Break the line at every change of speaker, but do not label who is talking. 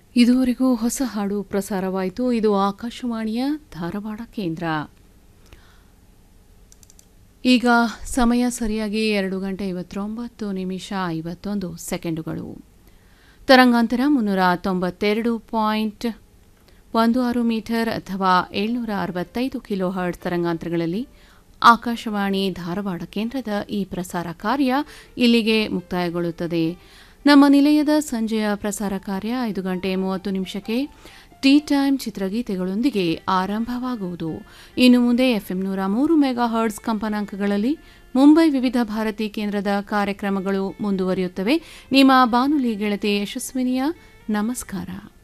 ಇದುವರೆಗೂ ಹೊಸ ಹಾಡು ಪ್ರಸಾರವಾಯಿತು ಇದು ಆಕಾಶವಾಣಿಯ ಧಾರವಾಡ ಕೇಂದ್ರ ಈಗ ಸಮಯ ಸರಿಯಾಗಿ ಎರಡು ಗಂಟೆ ಐವತ್ತೊಂಬತ್ತು ನಿಮಿಷ ಐವತ್ತೊಂದು ಸೆಕೆಂಡುಗಳು ತರಂಗಾಂತರ ಮುನ್ನೂರ ತೊಂಬತ್ತೆರಡು ಪಾಯಿಂಟ್ ಒಂದು ಆರು ಮೀಟರ್ ಅಥವಾ ಏಳ್ನೂರ ಅರವತ್ತೈದು ಕಿಲೋ ಹರ್ಟ್ ತರಂಗಾಂತರಗಳಲ್ಲಿ ಆಕಾಶವಾಣಿ ಧಾರವಾಡ ಕೇಂದ್ರದ ಈ ಪ್ರಸಾರ ಕಾರ್ಯ ಇಲ್ಲಿಗೆ ಮುಕ್ತಾಯಗೊಳ್ಳುತ್ತದೆ ನಮ್ಮ ನಿಲಯದ ಸಂಜೆಯ ಪ್ರಸಾರ ಕಾರ್ಯ ಐದು ಗಂಟೆ ಮೂವತ್ತು ನಿಮಿಷಕ್ಕೆ ಟೀ ಟೈಮ್ ಚಿತ್ರಗೀತೆಗಳೊಂದಿಗೆ ಆರಂಭವಾಗುವುದು ಇನ್ನು ಮುಂದೆ ಎಫ್ಎಂ ನೂರ ಮೂರು ಮೆಗಾ ಹರ್ಡ್ಸ್ ಕಂಪನಾಂಕಗಳಲ್ಲಿ ಮುಂಬೈ ವಿವಿಧ ಭಾರತಿ ಕೇಂದ್ರದ ಕಾರ್ಯಕ್ರಮಗಳು ಮುಂದುವರಿಯುತ್ತವೆ ನಿಮ್ಮ ಬಾನುಲಿ ಗೆಳತಿ ಯಶಸ್ವಿನಿಯ ನಮಸ್ಕಾರ